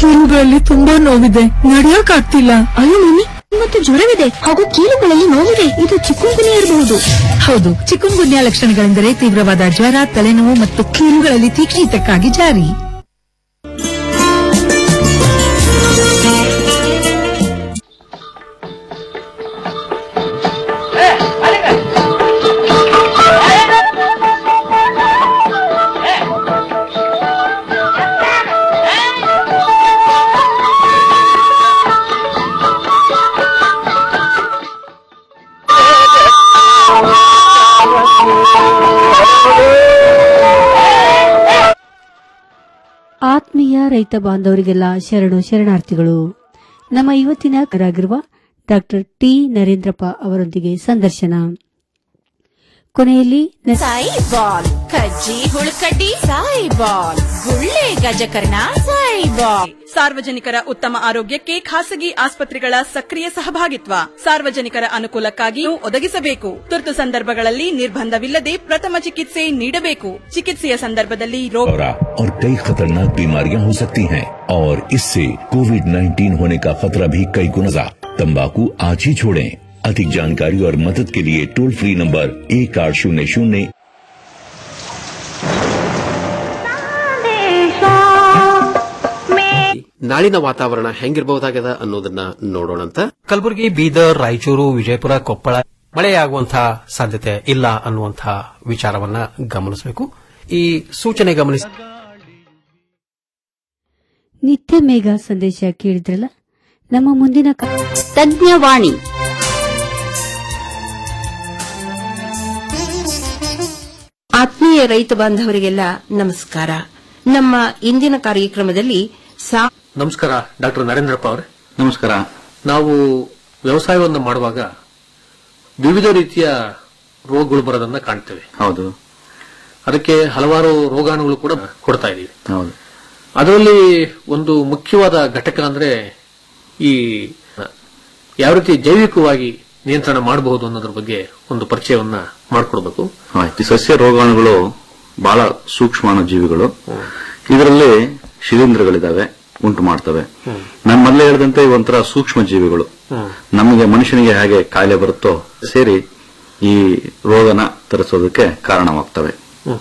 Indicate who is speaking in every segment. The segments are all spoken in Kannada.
Speaker 1: ಕೀಲುಗಳಲ್ಲಿ ತುಂಬಾ ನೋವಿದೆ ನಡಿಯಕ್ ಆಗ್ತಿಲ್ಲ
Speaker 2: ಅಯ್ಯೋ ಮಮ್ಮಿ ಮತ್ತು ಜ್ವರವಿದೆ ಹಾಗೂ ಕೀಲುಗಳಲ್ಲಿ ನೋವಿದೆ ಇದು ಚಿಕ್ಕುಂಗುನಿ ಇರಬಹುದು
Speaker 1: ಹೌದು ಚಿಕನ್ ಗುನ್ಯಾ ಲಕ್ಷಣಗಳೆಂದರೆ ತೀವ್ರವಾದ ಜ್ವರ ತಲೆನೋವು ಮತ್ತು ಕೀಲುಗಳಲ್ಲಿ ತೀಕ್ಷ್ಣಿತಕ್ಕಾಗಿ ಜಾರಿ
Speaker 3: ಆತ್ಮೀಯ ರೈತ ಬಾಂಧವರಿಗೆಲ್ಲ ಶರಣು ಶರಣಾರ್ಥಿಗಳು ನಮ್ಮ ಇವತ್ತಿನ ಕರಾಗಿರುವ ಡಾಕ್ಟರ್ ಟಿ ನರೇಂದ್ರಪ್ಪ ಅವರೊಂದಿಗೆ ಸಂದರ್ಶನ ಕೊನೆಯಲ್ಲಿ ನ-
Speaker 4: ಸಾಯಿ ಬಾಲ್ ಕಜ್ಜಿ ಹುಳುಕಡ್ಡಿ ಸಾಯಿ ಬಾಲ್ ಗುಳ್ಳೆ ಗಜಕರ್ಣ ಸಾಯಿ ಬಾಲ್
Speaker 5: ಸಾರ್ವಜನಿಕರ ಉತ್ತಮ ಆರೋಗ್ಯಕ್ಕೆ ಖಾಸಗಿ ಆಸ್ಪತ್ರೆಗಳ ಸಕ್ರಿಯ ಸಹಭಾಗಿತ್ವ ಸಾರ್ವಜನಿಕರ ಅನುಕೂಲಕ್ಕಾಗಿ ಒದಗಿಸಬೇಕು ತುರ್ತು ಸಂದರ್ಭಗಳಲ್ಲಿ ನಿರ್ಬಂಧವಿಲ್ಲದೆ ಪ್ರಥಮ ಚಿಕಿತ್ಸೆ ನೀಡಬೇಕು ಚಿಕಿತ್ಸೆಯ ಸಂದರ್ಭದಲ್ಲಿ ರೋಗ
Speaker 6: दौरा और कई खतरनाक बीमारियां हो सकती हैं और इससे कोविड 19 होने का खतरा भी कई गुना तंबाकू आज ही छोड़ें अधिक जानकारी और मदद के लिए टोल फ्री नंबर एक आठ शून्य शून्य
Speaker 7: ನಾಳಿನ ವಾತಾವರಣ ಹೆಂಗಿರಬಹುದಾಗದ ಅನ್ನೋದನ್ನ ನೋಡೋಣಂತ
Speaker 8: ಕಲಬುರಗಿ ಬೀದರ್ ರಾಯಚೂರು ವಿಜಯಪುರ ಕೊಪ್ಪಳ ಮಳೆಯಾಗುವಂತಹ ಸಾಧ್ಯತೆ ಇಲ್ಲ ಅನ್ನುವಂತಹ ವಿಚಾರವನ್ನ ಗಮನಿಸಬೇಕು ಈ ಸೂಚನೆ ಗಮನಿಸಿ
Speaker 3: ನಿತ್ಯ ಮೇಘ ಸಂದೇಶ ಕೇಳಿದ್ರಲ್ಲ ನಮ್ಮ ಮುಂದಿನ ಕ-
Speaker 2: ತಜ್ಞವಾಣಿ ಆತ್ಮೀಯ ರೈತ ಬಾಂಧವರಿಗೆಲ್ಲ ನಮಸ್ಕಾರ ನಮ್ಮ ಇಂದಿನ ಕಾರ್ಯಕ್ರಮದಲ್ಲಿ ಸಾ
Speaker 7: ನಮಸ್ಕಾರ ಡಾಕ್ಟರ್ ನರೇಂದ್ರಪ್ಪ ಅವರೇ
Speaker 9: ನಮಸ್ಕಾರ
Speaker 7: ನಾವು ವ್ಯವಸಾಯವನ್ನು ಮಾಡುವಾಗ ವಿವಿಧ ರೀತಿಯ ರೋಗಗಳು ಬರೋದನ್ನ ಕಾಣ್ತೇವೆ
Speaker 9: ಹೌದು
Speaker 7: ಅದಕ್ಕೆ ಹಲವಾರು ರೋಗಾಣುಗಳು ಕೂಡ ಕೊಡ್ತಾ ಇದೀವಿ
Speaker 9: ಹೌದು
Speaker 7: ಅದರಲ್ಲಿ ಒಂದು ಮುಖ್ಯವಾದ ಘಟಕ ಅಂದ್ರೆ ಈ ಯಾವ ರೀತಿ ಜೈವಿಕವಾಗಿ ನಿಯಂತ್ರಣ ಮಾಡಬಹುದು ಅನ್ನೋದ್ರ ಬಗ್ಗೆ ಒಂದು ಪರಿಚಯವನ್ನ ಮಾಡಿಕೊಡ್ಬೇಕು
Speaker 9: ಆಯ್ತು. ಈ ಸಸ್ಯ ರೋಗಾಣುಗಳು ಬಹಳ ಸೂಕ್ಷ್ಮಾಣು ಜೀವಿಗಳು ಇದರಲ್ಲಿ ಶಿಲೀಂಧ್ರಗಳಿದಾವೆ ಉಂಟು ಮಾಡ್ತವೆ ನಾನು ಮೊದಲೇ ಹೇಳಿದಂತೆ ಇವು ಒಂಥರ ಸೂಕ್ಷ್ಮ ಜೀವಿಗಳು ನಮಗೆ ಮನುಷ್ಯನಿಗೆ ಹೇಗೆ ಕಾಯಿಲೆ ಬರುತ್ತೋ ಸೇರಿ ಈ ರೋಗನ ತರಿಸೋದಕ್ಕೆ ಕಾರಣವಾಗ್ತವೆ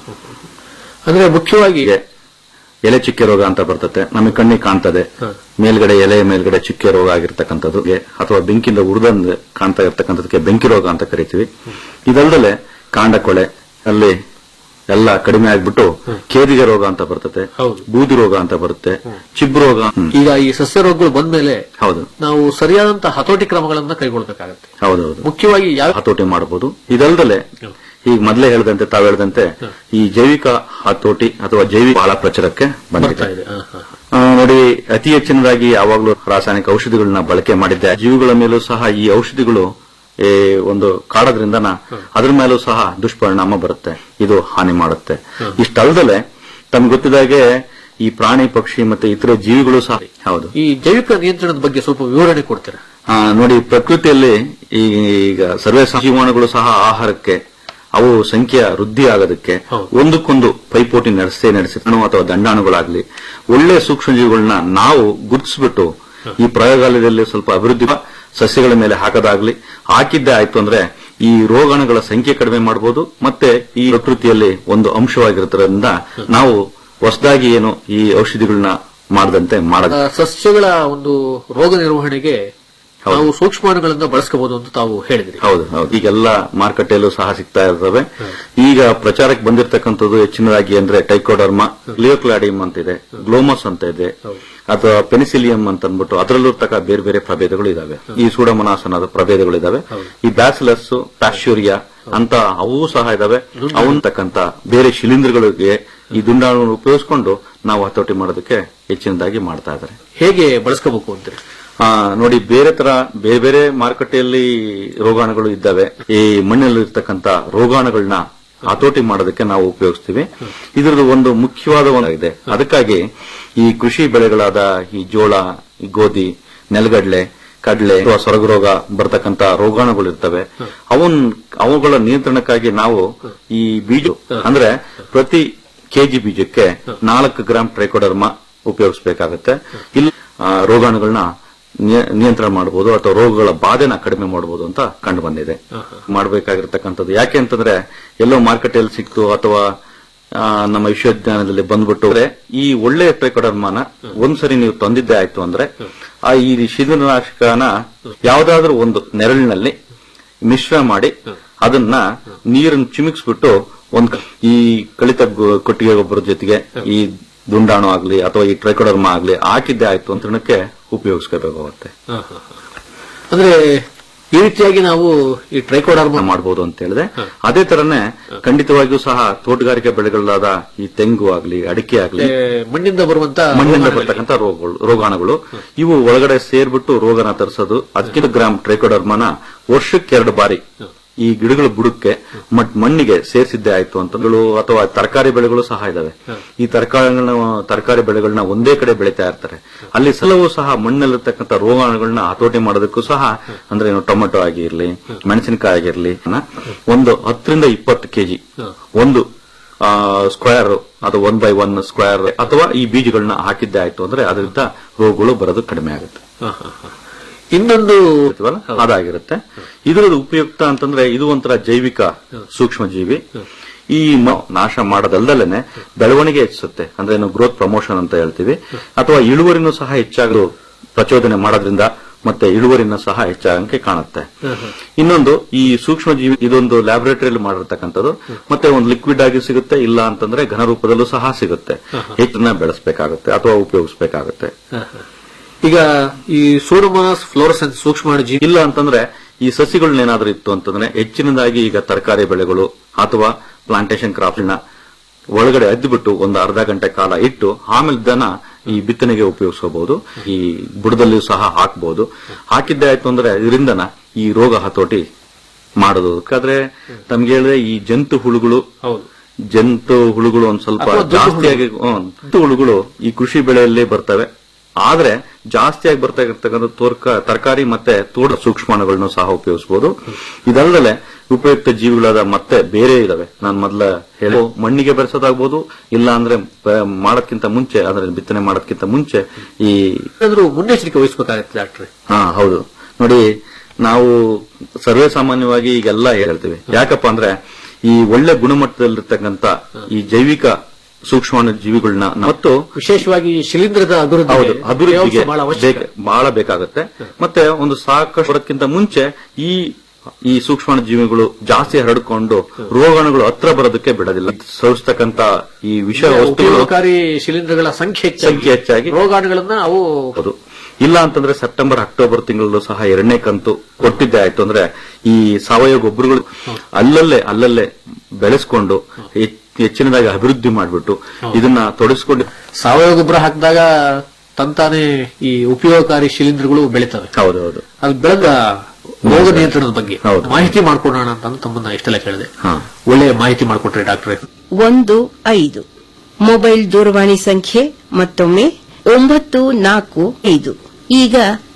Speaker 7: ಅಂದ್ರೆ ಮುಖ್ಯವಾಗಿ
Speaker 9: ಹೀಗೆ ಎಲೆ ಚುಕ್ಕೆ ರೋಗ ಅಂತ ಬರ್ತದೆ ನಮಗೆ ಕಣ್ಣಿಗೆ ಕಾಣ್ತದೆ ಮೇಲ್ಗಡೆ ಎಲೆ ಮೇಲ್ಗಡೆ ಚುಕ್ಕೆ ರೋಗ ಆಗಿರ್ತಕ್ಕಂಥದ್ದು ಅಥವಾ ಬೆಂಕಿಯಿಂದ ಉರಿದಂದು ಕಾಣ್ತಾ ಇರ್ತಕ್ಕಂಥದಕ್ಕೆ ಬೆಂಕಿ ರೋಗ ಅಂತ ಕರಿತೀವಿ ಇದಲ್ದಲೆ ಕಾಂಡ ಕೊಳೆ ಅಲ್ಲಿ ಎಲ್ಲ ಕಡಿಮೆ ಆಗ್ಬಿಟ್ಟು ಕೇದಿಗೆ ರೋಗ ಅಂತ ಬರ್ತದೆ ಬೂದಿ ರೋಗ ಅಂತ ಬರುತ್ತೆ ಚಿಬ್ಬು ರೋಗ ಹ್ಮ್.
Speaker 7: ಈಗ ಈ ಸಸ್ಯ ರೋಗಗಳು ಬಂದ್ಮೇಲೆ
Speaker 9: ಹೌದು
Speaker 7: ನಾವು ಸರಿಯಾದಂತಹ ಹತೋಟಿ ಕ್ರಮಗಳನ್ನ ಕೈಗೊಳ್ಳಬೇಕಾಗತ್ತೆ
Speaker 9: ಹೌದೌದು
Speaker 7: ಮುಖ್ಯವಾಗಿ ಯಾವ
Speaker 9: ಹತೋಟಿ ಮಾಡಬಹುದು ಇದಲ್ದಲೆ ಈಗ ಮೊದಲೇ ಹೇಳಿದಂತೆ ತಾವು ಹೇಳಿದಂತೆ ಈ ಜೈವಿಕ ಹತೋಟಿ ಅಥವಾ ಜೈವಿಕ ಬಹಳ ಪ್ರಚಾರಕ್ಕೆ ಬಂದಿದೆ
Speaker 7: ಬರ್ತಾ ಇದೆ ಹ, ಹ, ಹ.
Speaker 9: ಆ, ನೋಡಿ ಅತಿ ಹೆಚ್ಚಿನದಾಗಿ ಯಾವಾಗಲೂ ರಾಸಾಯನಿಕ ಔಷಧಿಗಳನ್ನ ಬಳಕೆ ಮಾಡಿದ್ದೆ ಜೀವಿಗಳ ಮೇಲೂ ಸಹ ಈ ಔಷಧಿಗಳು ಈ ಒಂದು ಕಾಡೋದ್ರಿಂದ ಅದ್ರ ಮೇಲೂ ಸಹ ದುಷ್ಪರಿಣಾಮ ಬರುತ್ತೆ ಇದು ಹಾನಿ ಮಾಡುತ್ತೆ ಇಷ್ಟಲ್ದಲೆ ತಮ್ಗೆ ಗೊತ್ತಿದಾಗೆ ಈ ಪ್ರಾಣಿ ಪಕ್ಷಿ ಮತ್ತೆ ಇತರೆ ಜೀವಿಗಳು ಸಹ ಹೌದು
Speaker 7: ಈ ಜೈವಿಕ ನಿಯಂತ್ರಣದ ಬಗ್ಗೆ ಸ್ವಲ್ಪ ವಿವರಣೆ ಕೊಡ್ತೀರಾ
Speaker 9: ಆ, ನೋಡಿ ಪ್ರಕೃತಿಯಲ್ಲಿ ಈಗ ಸರ್ವೇ ಜೀವಾಣುಗಳು ಸಹ ಆಹಾರಕ್ಕೆ ಅವು ಸಂಖ್ಯೆಯ ವೃದ್ಧಿ ಆಗೋದಕ್ಕೆ ಒಂದಕ್ಕೊಂದು ಪೈಪೋಟಿ ನಡೆಸೇ ನಡೆಸಿ ಅಥವಾ ದಂಡಾಣುಗಳಾಗ್ಲಿ ಒಳ್ಳೆ ಸೂಕ್ಷ್ಮಜೀವಿಗಳನ್ನ ನಾವು ಗುರುತಿಸ್ಬಿಟ್ಟು ಈ ಪ್ರಯೋಗಾಲಯದಲ್ಲಿ ಸ್ವಲ್ಪ ಅಭಿವೃದ್ಧಿ ಸಸ್ಯಗಳ ಮೇಲೆ ಹಾಕೋದಾಗ್ಲಿ ಹಾಕಿದ್ದೇ ಆಯ್ತು ಅಂದ್ರೆ ಈ ರೋಗಾಣುಗಳ ಸಂಖ್ಯೆ ಕಡಿಮೆ ಮಾಡಬಹುದು ಮತ್ತೆ ಈ ಪ್ರಕೃತಿಯಲ್ಲಿ ಒಂದು ಅಂಶವಾಗಿರೋದ್ರಿಂದ ನಾವು ಹೊಸದಾಗಿ ಏನು ಈ ಔಷಧಿಗಳನ್ನ ಮಾಡದಂತೆ ಮಾಡೋದು
Speaker 7: ಆ, ಸಸ್ಯಗಳ ಒಂದು ರೋಗ ನಿರ್ವಹಣೆಗೆ ನಾವು ಸೂಕ್ಷ್ಮಾಣುಗಳನ್ನ ಬಳಸಬಹುದು ಅಂತ ತಾವು ಹೇಳಿದ್ರಿ
Speaker 9: ಹೌದು ಹೌದು ಈಗೆಲ್ಲ ಮಾರುಕಟ್ಟೆಯಲ್ಲೂ ಸಹ ಸಿಗ್ತಾ ಇರ್ತವೆ ಈಗ ಪ್ರಚಾರಕ್ಕೆ ಬಂದಿರತಕ್ಕಂಥದ್ದು ಹೆಚ್ಚಿನದಾಗಿ ಅಂದ್ರೆ ಟೈಕೋಡರ್ಮಾ ಲಿಯೋಕ್ಲಾಡಿಯಂ ಅಂತ ಇದೆ ಗ್ಲೋಮಸ್ ಅಂತ ಇದೆ ಅಥವಾ ಪೆನಿಸಿಲಿಯಂ ಅಂತ ಅಂದ್ಬಿಟ್ಟು ಅದರಲ್ಲೂ ತಕ್ಕ ಬೇರೆ ಬೇರೆ ಪ್ರಭೇದಗಳು ಇದಾವೆ ಈ ಸೂಡಮನಾಸ್ ಅನ್ನೋದು ಪ್ರಭೇದಗಳು ಇದಾವೆ ಈ ಬ್ಯಾಸಿಲಸ್ ಪ್ಯಾಶ್ಯೂರಿಯಾ ಅಂತ ಅವು ಸಹ ಇದಾವೆ ಅವನ್ತಕ್ಕಂತ ಬೇರೆ ಶಿಲೀಂಧ್ರಗಳಿಗೆ ಈ ದುಂಡಾಣು ಉಪಯೋಗಿಸ್ಕೊಂಡು ನಾವು ಹತೋಟಿ ಮಾಡೋದಕ್ಕೆ ಹೆಚ್ಚಿನದಾಗಿ ಮಾಡ್ತಾ ಇದ್ದಾರೆ
Speaker 7: ಹೇಗೆ ಬಳಸ್ಕೋಬೇಕು ಅಂತೀರಿ
Speaker 9: ಆ, ನೋಡಿ ಬೇರೆ ತರ ಬೇರೆ ಬೇರೆ ಮಾರುಕಟ್ಟೆಯಲ್ಲಿ ರೋಗಾಣುಗಳು ಇದ್ದಾವೆ ಈ ಮಣ್ಣಲ್ಲಿ ಇರ್ತಕ್ಕಂತ ರೋಗಾಣುಗಳನ್ನ ಹತೋಟಿ ಮಾಡೋದಕ್ಕೆ ನಾವು ಉಪಯೋಗಿಸ್ತೀವಿ ಇದ್ರದ್ದು ಒಂದು ಮುಖ್ಯವಾದ ಒಂದು ಇದೆ ಅದಕ್ಕಾಗಿ ಈ ಕೃಷಿ ಬೆಳೆಗಳಾದ ಈ ಜೋಳ ಈ ಗೋಧಿ ನೆಲಗಡಲೆ ಕಡಲೆ ಅಥವಾ ಸೊರಗು ರೋಗ ಬರ್ತಕ್ಕಂತ ರೋಗಾಣುಗಳು ಇರ್ತವೆ ಅವನ್ ಅವುಗಳ ನಿಯಂತ್ರಣಕ್ಕಾಗಿ ನಾವು ಈ ಬೀಜ ಅಂದ್ರೆ ಪ್ರತಿ ಕೆಜಿ ಬೀಜಕ್ಕೆ ನಾಲ್ಕು ಗ್ರಾಂ ಟ್ರೈಕೋಡರ್ಮಾ ಉಪಯೋಗಿಸಬೇಕಾಗತ್ತೆ ಇಲ್ಲಿ ಆ, ರೋಗಾಣುಗಳನ್ನ ನಿಯ- ನಿಯಂತ್ರಣ ಮಾಡಬಹುದು ಅಥವಾ ರೋಗಗಳ ಬಾಧೆನ ಕಡಿಮೆ ಮಾಡಬಹುದು ಅಂತ ಕಂಡು ಬಂದಿದೆ ಮಾಡಬೇಕಾಗಿರ್ತಕ್ಕಂಥದ್ದು ಯಾಕೆ ಅಂತಂದ್ರೆ ಎಲ್ಲೋ ಮಾರ್ಕೆಟ್ ಅಲ್ಲಿ ಸಿಕ್ತು ಅಥವಾ ಆ, ನಮ್ಮ ವಿಶ್ವವಿದ್ಯಾಲಯದಲ್ಲಿ ಬಂದ್ಬಿಟ್ಟು ಅಂದ್ರೆ ಈ ಒಳ್ಳೆಯ ಟ್ರೈಕೋಡರ್ಮಾನ ಒಂದ್ಸರಿ ನೀವು ತಂದಿದ್ದೇ ಆಯ್ತು ಅಂದ್ರೆ ಆ ಈ ಶಿಲೀಂಧ್ರನಾಶಕನ ಯಾವ್ದಾದ್ರೂ ಒಂದು ನೆರಳಿನಲ್ಲಿ ಮಿಶ್ರ ಮಾಡಿ ಅದನ್ನ ನೀರನ್ನು ಚಿಮಿಕ್ಸ್ಬಿಟ್ಟು ಒಂದ್ ಕ- ಈ ಕಳಿತ ಗೊ- ಕೊಟ್ಟಿಗೆ ಗೊಬ್ಬರದ ಜೊತೆಗೆ ಈ ದುಂಡಾಣು ಆಗ್ಲಿ ಅಥವಾ ಈ ಟ್ರೈಕೋಡರ್ಮಾ ಆಗ್ಲಿ ಹಾಕಿದ್ದೆ ಆಯ್ತು ಅಂತ ಹೇಳಕ್ಕೆ ಉಪಯೋಗಿಸ್ಕೋಬೇಕಾಗುತ್ತೆ
Speaker 7: ಅಂದ್ರೆ ಈ ರೀತಿಯಾಗಿ ನಾವು ಈ ಟ್ರೈಕೋಡರ್ಮ
Speaker 9: ಮಾಡಬಹುದು ಅಂತ ಹೇಳಿದೆ ಅದೇ ತರನೇ ಖಂಡಿತವಾಗಿಯೂ ಸಹ ತೋಟಗಾರಿಕೆ ಬೆಳೆಗಳಾದ ಈ ತೆಂಗು ಆಗ್ಲಿ ಅಡಿಕೆ ಆಗ್ಲಿ
Speaker 7: ಮಣ್ಣಿಂದ ಬರುವಂತ
Speaker 9: ಮಣ್ಣಿನಿಂದ ಬರ್ತಕ್ಕಂಥ ರೋಗಗಳು ರೋಗಾಣುಗಳು ಇವು ಒಳಗಡೆ ಸೇರ್ಬಿಟ್ಟು ರೋಗನ ತರಿಸೋದು ಅದಕ್ಕಿಂತ ಗ್ರಾಮ್ ಟ್ರೈಕೋಡರ್ಮನ ವರ್ಷಕ್ಕೆ ಎರಡು ಬಾರಿ ಈ ಗಿಡಗಳ ಬುಡಕ್ಕೆ ಮಟ್ ಮಣ್ಣಿಗೆ ಸೇರಿಸಿದ್ದೆ ಆಯ್ತು ಅಂತಂದ್ರು ಅಥವಾ ತರಕಾರಿ ಬೆಳೆಗಳು ಸಹ ಇದಾವೆ ಈ ತರಕಾರಿಗಳನ್ನ ತರಕಾರಿ ಬೆಳೆಗಳನ್ನ ಒಂದೇ ಕಡೆ ಬೆಳೀತಾ ಇರ್ತಾರೆ ಅಲ್ಲಿ ಸಲವೂ ಸಹ ಮಣ್ಣಲ್ಲಿರ್ತಕ್ಕಂಥ ರೋಗಾಣುಗಳನ್ನ ಹತೋಟಿ ಮಾಡೋದಕ್ಕೂ ಸಹ ಅಂದ್ರೆ ಏನು ಟೊಮೆಟೊ ಆಗಿರ್ಲಿ ಮೆಣಸಿನಕಾಯಿ ಆಗಿರ್ಲಿ ಒಂದು ಹತ್ತರಿಂದ ಇಪ್ಪತ್ತು ಕೆಜಿ ಒಂದು ಸ್ಕ್ವೇರ್ ಅಥವಾ ಒನ್ ಬೈ ಒನ್ ಸ್ಕ್ವೇರ್ ಅಥವಾ ಈ ಬೀಜಗಳನ್ನ ಹಾಕಿದ್ದೆ ಆಯ್ತು ಅಂದ್ರೆ ಅದರಿಂದ ರೋಗಗಳು ಬರೋದು ಕಡಿಮೆ ಆಗುತ್ತೆ
Speaker 7: ಇನ್ನೊಂದು
Speaker 9: ಇರ್ತೀವಲ್ಲ, ಅದಾಗಿರುತ್ತೆ ಇದರದ್ದು ಉಪಯುಕ್ತ ಅಂತಂದ್ರೆ ಇದು ಒಂಥರ ಜೈವಿಕ ಸೂಕ್ಷ್ಮ ಜೀವಿ ಈ ಮ- ನಾಶ ಮಾಡೋದಲ್ದಲೇನೆ ಬೆಳವಣಿಗೆ ಹೆಚ್ಚಿಸುತ್ತೆ ಅಂದ್ರೆ ಏನು ಗ್ರೋತ್ ಪ್ರಮೋಷನ್ ಅಂತ ಹೇಳ್ತೀವಿ ಅಥವಾ ಇಳುವರಿನೂ ಸಹ ಹೆಚ್ಚಾಗಲು ಪ್ರಚೋದನೆ ಮಾಡೋದ್ರಿಂದ ಮತ್ತೆ ಇಳುವರಿನ ಸಹ ಹೆಚ್ಚಾಗಂಗೆ ಕಾಣುತ್ತೆ ಇನ್ನೊಂದು ಈ ಸೂಕ್ಷ್ಮ ಜೀವಿ ಇದೊಂದು ಲ್ಯಾಬೊರೇಟರಿಯಲ್ಲಿ ಮಾಡಿರ್ತಕ್ಕಂಥದ್ದು ಮತ್ತೆ ಒಂದು ಲಿಕ್ವಿಡ್ ಆಗಿ ಸಿಗುತ್ತೆ ಇಲ್ಲ ಅಂತಂದ್ರೆ ಘನ ರೂಪದಲ್ಲೂ ಸಹ ಸಿಗುತ್ತೆ ಹೆಚ್ಚನ್ನ ಬೆಳೆಸಬೇಕಾಗುತ್ತೆ ಅಥವಾ ಉಪಯೋಗಿಸಬೇಕಾಗುತ್ತೆ
Speaker 7: ಈಗ ಈ ಸೂಡೋಮೋನಾಸ್ ಫ್ಲೋರಸೆನ್ಸ್ ಸೂಕ್ಷ್ಮ ಜೀವಿ
Speaker 9: ಇಲ್ಲ ಅಂತಂದ್ರೆ ಈ ಸಸಿಗಳನ್ನೇನಾದ್ರೂ ಇತ್ತು ಅಂತಂದ್ರೆ ಹೆಚ್ಚಿನದಾಗಿ ಈಗ ತರಕಾರಿ ಬೆಳೆಗಳು ಅಥವಾ ಪ್ಲಾಂಟೇಶನ್ ಕ್ರಾಫ್ಟ್ ಒಳಗಡೆ ಅದ್ಬಿಟ್ಟು ಒಂದು ಅರ್ಧ ಗಂಟೆ ಕಾಲ ಇಟ್ಟು ಆಮೇಲೆ ದನ ಈ ಬಿತ್ತನೆಗೆ ಉಪಯೋಗಿಸಬಹುದು ಈ ಬುಡದಲ್ಲಿಯೂ ಸಹ ಹಾಕಬಹುದು ಹಾಕಿದ್ದೆ ಆಯ್ತು ಅಂದ್ರೆ ಇದರಿಂದನ ಈ ರೋಗ ಹತೋಟಿ ಮಾಡೋದು ಯಾಕಂದ್ರೆ ತಮ್ಗೆ ಹೇಳಿದ್ರೆ ಈ ಜಂತು ಹುಳುಗಳು
Speaker 7: ಹೌದು
Speaker 9: ಜಂತು ಹುಳುಗಳು ಒಂದ್ ಸ್ವಲ್ಪ
Speaker 7: ಅಥವಾ ದುಡ್ಡು
Speaker 9: ಜಾಸ್ತಿಯಾಗಿ ಹ್ಮ್, ಜಂತು ಹುಳುಗಳು ಈ ಕೃಷಿ ಬೆಳೆಯಲ್ಲೇ ಬರ್ತವೆ ಆದ್ರೆ ಜಾಸ್ತಿಯಾಗಿ ಬರ್ತಾ ಇರ್ತಕ್ಕಂಥ ತೋರ್ಕ ತರಕಾರಿ ಮತ್ತೆ ತೋಟ ಸೂಕ್ಷ್ಮಾಣುಗಳನ್ನು ಸಹ ಉಪಯೋಗಿಸಬಹುದು ಇದಲ್ಲದೆ ಉಪಯುಕ್ತ ಜೀವಿಗಳಾದ ಮತ್ತೆ ಬೇರೆ ಇದಾವೆ ನಾನು ಮೊದಲ ಹೇಳಿ ಮಣ್ಣಿಗೆ ಬೆರೆಸೋದಾಗ್ಬೋದು ಇಲ್ಲ ಅಂದ್ರೆ ಬ- ಮಾಡೋದ್ಕಿಂತ ಮುಂಚೆ ಅಂದ್ರೆ ಬಿತ್ತನೆ ಮಾಡೋದ್ಕಿಂತ ಮುಂಚೆ ಈ
Speaker 7: ಏನಾದ್ರೂ ಮುನ್ನೆಚ್ಚರಿಕೆ ವಹಿಸಬೇಕಾಗತ್ತೆ ಡಾಕ್ಟ್ರೆ
Speaker 9: ಹಾ ಹೌದು ನೋಡಿ ನಾವು ಸರ್ವೇ ಸಾಮಾನ್ಯವಾಗಿ ಈಗೆಲ್ಲ ಹೇಳ್ತೀವಿ ಯಾಕಪ್ಪ ಅಂದ್ರೆ ಈ ಒಳ್ಳೆ ಗುಣಮಟ್ಟದಲ್ಲಿರ್ತಕ್ಕಂಥ ಈ ಜೈವಿಕ ಸೂಕ್ಷ್ಮಾಣು ಜೀವಿಗಳನ್ನ ಮತ್ತು
Speaker 7: ವಿಶೇಷವಾಗಿ ಶಿಲೀಂಧ್ರದ ಅಭಿವೃದ್ಧಿ
Speaker 9: ಹೌದು ಅಭಿವೃದ್ಧಿಗೆ
Speaker 7: ಬಹಳ ಅವಶ್ಯಕ
Speaker 9: ಬೇಕ- ಬಹಳ ಬೇಕಾಗುತ್ತೆ ಮತ್ತೆ ಒಂದು ಸಾಕಷ್ಟು ಬರೋದ್ಕಿಂತ ಮುಂಚೆ ಈ ಈ ಸೂಕ್ಷ್ಮಾಣು ಜೀವಿಗಳು ಜಾಸ್ತಿ ಹರಡಿಕೊಂಡು ರೋಗಾಣುಗಳು ಹತ್ರ ಬರೋದಕ್ಕೆ ಬಿಡೋದಿಲ್ಲ ಸವಿಸ್ತಕ್ಕಂತ ಈ ವಿಷ ವಸ್ತುಗಳು
Speaker 7: ಉಪಯೋಗಕಾರಿ ಶಿಲೀಂಧ್ರಗಳ ಸಂಖ್ಯೆ ಹೆಚ್ಚಾಗಿ
Speaker 9: ಸಂಖ್ಯೆ ಹೆಚ್ಚಾಗಿ
Speaker 7: ರೋಗಾಣುಗಳನ್ನ ಅವು
Speaker 9: ಹೌದು ಇಲ್ಲ ಅಂತಂದ್ರೆ ಸೆಪ್ಟೆಂಬರ್ ಅಕ್ಟೋಬರ್ ತಿಂಗಳಲ್ಲೂ ಸಹ ಎರಡನೇ ಕಂತು ಕೊಟ್ಟಿದ್ದೆ ಆಯ್ತು ಅಂದ್ರೆ ಈ ಸಾವಯವ ಗೊಬ್ಬರಗಳು ಅಲ್ಲಲ್ಲೇ ಅಲ್ಲಲ್ಲೇ ಬೆಳೆಸ್ಕೊಂಡು ಹೆಚ್- ಹೆಚ್ಚಿನದಾಗಿ ಅಭಿವೃದ್ಧಿ ಮಾಡಿಬಿಟ್ಟು ಇದನ್ನ ತೊಡಗಿಸ್ಕೊಂಡು
Speaker 7: ಸಾವಯವ ಗೊಬ್ಬರ ಹಾಕಿದಾಗ ತಂತಾನೆ ಈ ಉಪಯೋಗಕಾರಿ ಶಿಲೀಂಧ್ರಗಳು ಬೆಳಿತವೆ
Speaker 9: ಹೌದು ಹೌದು
Speaker 7: ಅದು ಬೆಳೆದ ರೋಗ ನಿಯಂತ್ರಣದ ಬಗ್ಗೆ ಮಾಹಿತಿ ಮಾಡ್ಕೊಡೋಣ ಅಂತ ತಮ್ಮನ್ನ ಇಷ್ಟೆಲ್ಲ ಕೇಳಿದೆ
Speaker 9: ಹಾ
Speaker 7: ಒಳ್ಳೆಯ ಮಾಹಿತಿ ಮಾಡ್ಕೊಟ್ರಿ ಡಾಕ್ಟ್ರೆ
Speaker 10: ಒಂದು ಐದು ಮೊಬೈಲ್ ದೂರವಾಣಿ ಸಂಖ್ಯೆ ಮತ್ತೊಮ್ಮೆ ಒಂಬತ್ತು ನಾಲ್ಕು ಐದು ಈಗ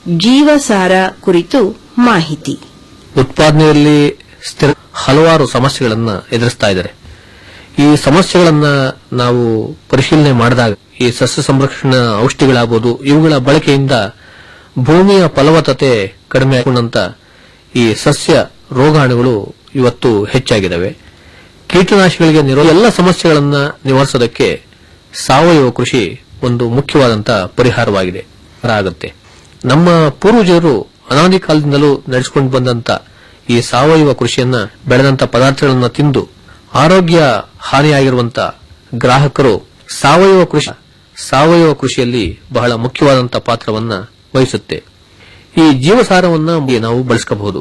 Speaker 10: ಜೀವಸಾರ ಕುರಿತು ಮಾಹಿತಿ
Speaker 7: ಉತ್ಪಾದನೆಯಲ್ಲಿ ಸ್ಥಿರ ಹಲವಾರು ಸಮಸ್ಯೆಗಳನ್ನ ಎದುರಿಸ್ತಾ ಇದ್ದಾರೆ ಈ ಸಮಸ್ಯೆಗಳನ್ನ ನಾವು ಪರಿಶೀಲನೆ ಮಾಡಿದಾಗ ಈ ಸಸ್ಯ ಸಂರಕ್ಷಣಾ ಔಷಧಿಗಳಾಗಬಹುದು ಇವುಗಳ ಬಳಕೆಯಿಂದ ಭೂಮಿಯ ಫಲವತ್ತತೆ ಕಡಿಮೆ ಆಗೊಂಡಂತ ಈ ಸಸ್ಯ ರೋಗಾಣುಗಳು ಇವತ್ತು ಹೆಚ್ಚಾಗಿದ್ದಾವೆ ಕೀಟನಾಶಕಗಳಿಗೆ ನಿರೋ ಎಲ್ಲ ಸಮಸ್ಯೆಗಳನ್ನ ನಿವಾರಿಸೋದಕ್ಕೆ ಸಾವಯವ ಕೃಷಿ ಒಂದು ಮುಖ್ಯವಾದಂತ ಪರಿಹಾರವಾಗಿದೆ ಆಗುತ್ತೆ ನಮ್ಮ ಪೂರ್ವಜರು ಅನಾದಿ ಕಾಲದಿಂದಲೂ ನಡೆಸಿಕೊಂಡು ಬಂದಂತ ಈ ಸಾವಯವ ಕೃಷಿಯನ್ನ ಬೆಳೆದಂತ ಪದಾರ್ಥಗಳನ್ನ ತಿಂದು ಆರೋಗ್ಯ ಹಾನಿಯಾಗಿರುವಂತ ಗ್ರಾಹಕರು ಸಾವಯವ ಕೃಷಿ ಸಾವಯವ ಕೃಷಿಯಲ್ಲಿ ಬಹಳ ಮುಖ್ಯವಾದಂತ ಪಾತ್ರವನ್ನ ವಹಿಸುತ್ತೆ ಈ ಜೀವಸಾರವನ್ನ ನಾವು ಬಳಸ್ಕೋಬಹುದು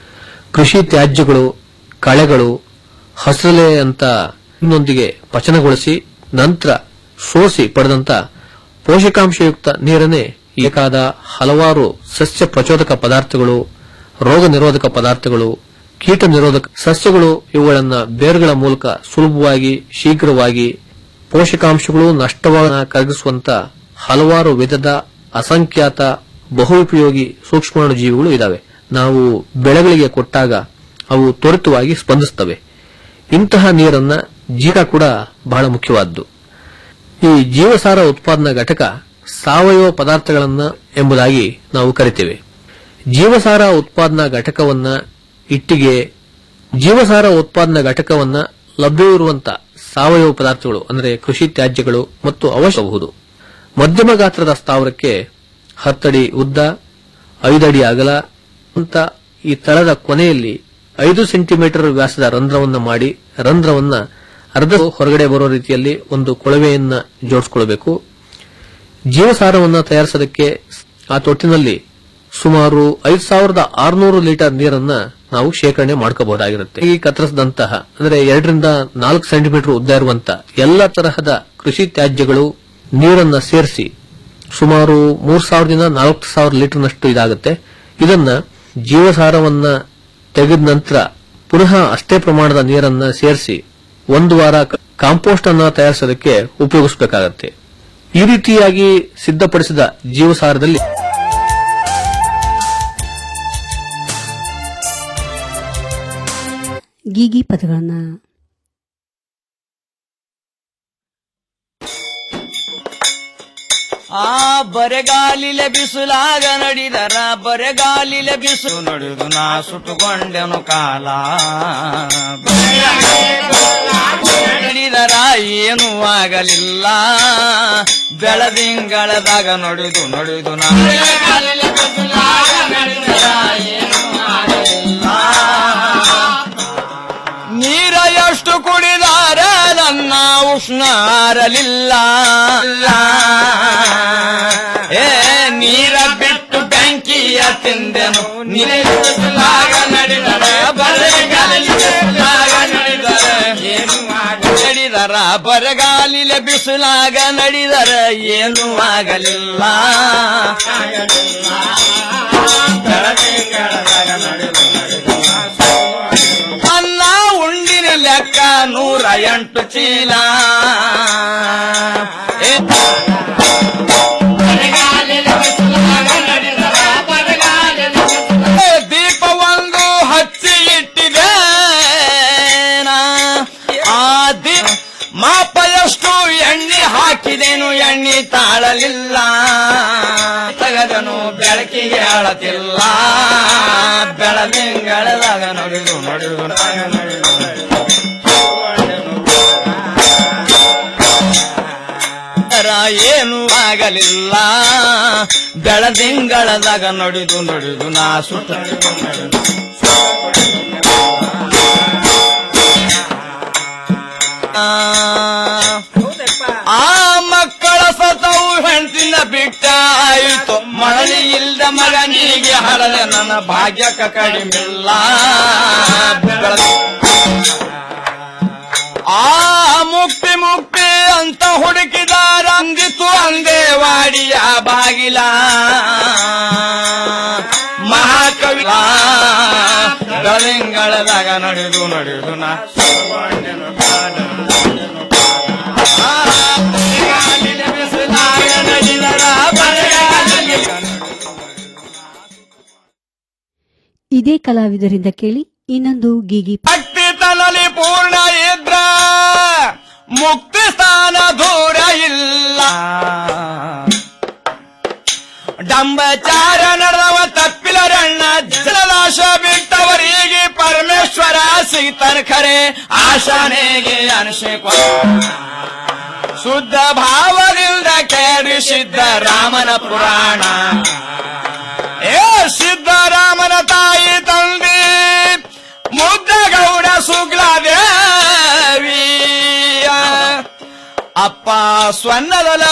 Speaker 7: ಕೃಷಿ ತ್ಯಾಜ್ಯಗಳು ಕಳೆಗಳು ಹಸಲೆ ಅಂತ ಇನ್ನೊಂದಿಗೆ ಪಚನಗೊಳಿಸಿ ನಂತರ ಸೋಸಿ ಪಡೆದಂತ ಪೋಷಕಾಂಶಯುಕ್ತ ನೀರನ್ನೇ ಬೇಕಾದ ಹಲವಾರು ಸಸ್ಯ ಪ್ರಚೋದಕ ಪದಾರ್ಥಗಳು ರೋಗ ನಿರೋಧಕ ಪದಾರ್ಥಗಳು ಕೀಟ ನಿರೋಧಕ ಸಸ್ಯಗಳು ಇವುಗಳನ್ನ ಬೇರುಗಳ ಮೂಲಕ ಸುಲಭವಾಗಿ ಶೀಘ್ರವಾಗಿ ಪೋಷಕಾಂಶಗಳು ನಷ್ಟವನ್ನು ಕರಗಿಸುವಂತ ಹಲವಾರು ವಿಧದ ಅಸಂಖ್ಯಾತ ಬಹುಪಯೋಗಿ ಸೂಕ್ಷ್ಮಾಣು ಜೀವಿಗಳು ಇದಾವೆ ನಾವು ಬೆಳೆಗಳಿಗೆ ಕೊಟ್ಟಾಗ ಅವು ತ್ವರಿತವಾಗಿ ಸ್ಪಂದಿಸುತ್ತವೆ ಇಂತಹ ನೀರನ್ನ ಜೀವ ಕೂಡ ಬಹಳ ಮುಖ್ಯವಾದ್ದು ಈ ಜೀವಸಾರ ಉತ್ಪಾದನಾ ಘಟಕ ಸಾವಯವ ಪದಾರ್ಥಗಳನ್ನ ಎಂಬುದಾಗಿ ನಾವು ಕರಿತೇವೆ ಜೀವಸಾರ ಉತ್ಪಾದನಾ ಘಟಕವನ್ನ ಇಟ್ಟಿಗೆ ಜೀವಸಾರ ಉತ್ಪಾದನಾ ಘಟಕವನ್ನ ಲಭ್ಯವಿರುವಂತಹ ಸಾವಯವ ಪದಾರ್ಥಗಳು ಅಂದರೆ ಕೃಷಿ ತ್ಯಾಜ್ಯಗಳು ಮತ್ತು ಅವಶ್ಯಬಹುದು ಮಧ್ಯಮ ಗಾತ್ರದ ಸ್ಥಾವರಕ್ಕೆ ಹತ್ತಡಿ ಉದ್ದ ಐದಡಿ ಅಗಲ ಅಂತ ಈ ತಳದ ಕೊನೆಯಲ್ಲಿ ಐದು ಸೆಂಟಿಮೀಟರ್ ವ್ಯಾಸದ ರಂಧ್ರವನ್ನ ಮಾಡಿ ರಂಧ್ರವನ್ನ ಅರ್ಧ ಹೊರಗಡೆ ಬರೋ ರೀತಿಯಲ್ಲಿ ಒಂದು ಕೊಳವೆಯನ್ನ ಜೋಡಿಸಿಕೊಳ್ಳಬೇಕು ಜೀವಸಾರವನ್ನ ತಯಾರಿಸೋದಕ್ಕೆ ಆ ತೊಟ್ಟಿನಲ್ಲಿ ಸುಮಾರು ಐದು ಸಾವಿರದ ಆರುನೂರು ಲೀಟರ್ ನೀರನ್ನ ನಾವು ಶೇಖರಣೆ ಮಾಡ್ಕೋಬಹುದಾಗಿರುತ್ತೆ ಈ ಕತ್ತರಿಸಿದಂತಹ ಅಂದ್ರೆ ಎರಡರಿಂದ ನಾಲ್ಕು ಸೆಂಟಿಮೀಟರ್ ಉದ್ದ ಇರುವಂತಹ ಎಲ್ಲ ತರಹದ ಕೃಷಿ ತ್ಯಾಜ್ಯಗಳು ನೀರನ್ನ ಸೇರಿಸಿ ಸುಮಾರು ಮೂರ್ ಸಾವಿರದಿಂದ ನಾಲ್ಕು ಸಾವಿರ ಲೀಟರ್ನಷ್ಟು ಇದಾಗುತ್ತೆ ಇದನ್ನ ಜೀವಸಾರವನ್ನ ತೆಗೆದ ನಂತರ ಪುನಃ ಅಷ್ಟೇ ಪ್ರಮಾಣದ ನೀರನ್ನ ಸೇರಿಸಿ ಒಂದು ವಾರ ಕಾಂಪೋಸ್ಟ್ ಅನ್ನ ತಯಾರಿಸೋದಕ್ಕೆ ಉಪಯೋಗಿಸಬೇಕಾಗತ್ತೆ ಈ ರೀತಿಯಾಗಿ ಸಿದ್ಧಪಡಿಸಿದ ಜೀವಸಾರದಲ್ಲಿ
Speaker 3: ಗೀಗಿ ಪದಗಳನ್ನ
Speaker 11: ಆ ಬರೆಗಾಲಿಲೆ ಬಿಸಿಲಾಗ ನಡಿದರ ಬರೆಗಾಲಿಲೆ ಬಿಸಿಲು ನಡೆದು ನಾ ಸುಟ್ಟುಕೊಂಡೆನು ಕಾಲ ನಡೆದರ ಏನೂ ಆಗಲಿಲ್ಲ ಬೆಳದಿಂಗಳದಾಗ ನಡೆದು ನಡೆದು ನಾ ನೀರ ಎಷ್ಟು ಕುಡಿದಾರ ನನ್ನ ಉಷ್ಣ ಆರಲಿಲ್ಲ ಏ ನೀರ ಬಿಟ್ಟು ಬೆಂಕಿಯ ತಿಂದೆನು ನಿಲಾಗ ನಡೆದರ ಬರಗಾಲಿ ಬಿಸಿಲಾಗ ನಡೆದರ ಏನು ನಡೆದರ ಬರಗಾಲಿಲೆ ಬಿಸಿಲಾಗ ನಡೆದರ ಏನು ಆಗಲಿಲ್ಲ ಬೆಳದಿಂಗಳದಾಗ ನಡೆದು ಅನ್ನ ಉಂಡಿನ ಲೆಕ್ಕ ನೂರ ಎಂಟು ಚೀಲ ಏ, ಏ, ದೀಪ ಒಂದು ಹಚ್ಚಿ ಇಟ್ಟಿದೆ ಆ ದೀಪ ಮಾಪ ಎಷ್ಟು ಎಣ್ಣೆ ಹಾಕಿದೆನು ಎಣ್ಣೆ ತಾಳಲಿಲ್ಲ ತಗದನು ಬೆಳಕಿಗೆ ಆಳತಿಲ್ಲ ಬೆಳದಿಂಗಳದಾಗ ನಡೆದು ನಡೆದು ತರ ಏನು ಆಗಲಿಲ್ಲ ಬೆಳದಿಂಗಳದಾಗ ನಡೆದು ನಡೆದು ನಾ ಸುತ್ತ ಆ ಮಕ್ಕಳ ಸತವು ಹೆಣ್ತಿನ ಬಿಟ್ಟ ಆಯಿತು ಮಳಲಿ ಇಲ್ದ ಮಗನಿಗೆ ಹರದೆ ನನ್ನ ಭಾಗ್ಯಕ ಕಡಿಮಿಲ್ಲ ಆ ಮುಕ್ತಿ ಮುಕ್ತಿ ಅಂತ ಹುಡುಕಿದಾರ ಅಂದಿತು ಅಂದೇವಾಡಿಯ ಬಾಗಿಲ ಮಹಾಕವಿ ಬೆಳದಿಂಗಳದಾಗ ನಡೆದು ನಡೆದು ನಾ
Speaker 3: ಇದೇ ಕಲಾವಿದರಿಂದ ಕೇಳಿ ಇನ್ನೊಂದು ಗೀಗಿ
Speaker 11: ಭಕ್ತಿ ತನಲಿ ಪೂರ್ಣ ಇದ್ರ ಮುಕ್ತಿ ಸ್ಥಾನ ದೂರ ಇಲ್ಲ ಡಂಬಚಾರ ನಡೆದವ ತಪ್ಪಿಲರಣ್ಣ ಜಲದಾಶ ಬಿಟ್ಟವರಿಗೆ ಪರಮೇಶ್ವರ ಸಿಗ್ತಾನ ಖರೆ ಆಶಾನೆಗೆ ಅನಿಸಿಕೊ ಶುದ್ಧ ಭಾವದಿಂದ ಕೇಳಿಸಿದ್ದ ರಾಮನ ಪುರಾಣ ಏ ಸಿದ್ದರಾಮನ ತಾಯಿ ತಂದೆ ಮುದ್ದಗೌಡ ಸುಗ್ಲಾದೇವಿ ಅಪ್ಪ ಸ್ವರ್ಣದಲ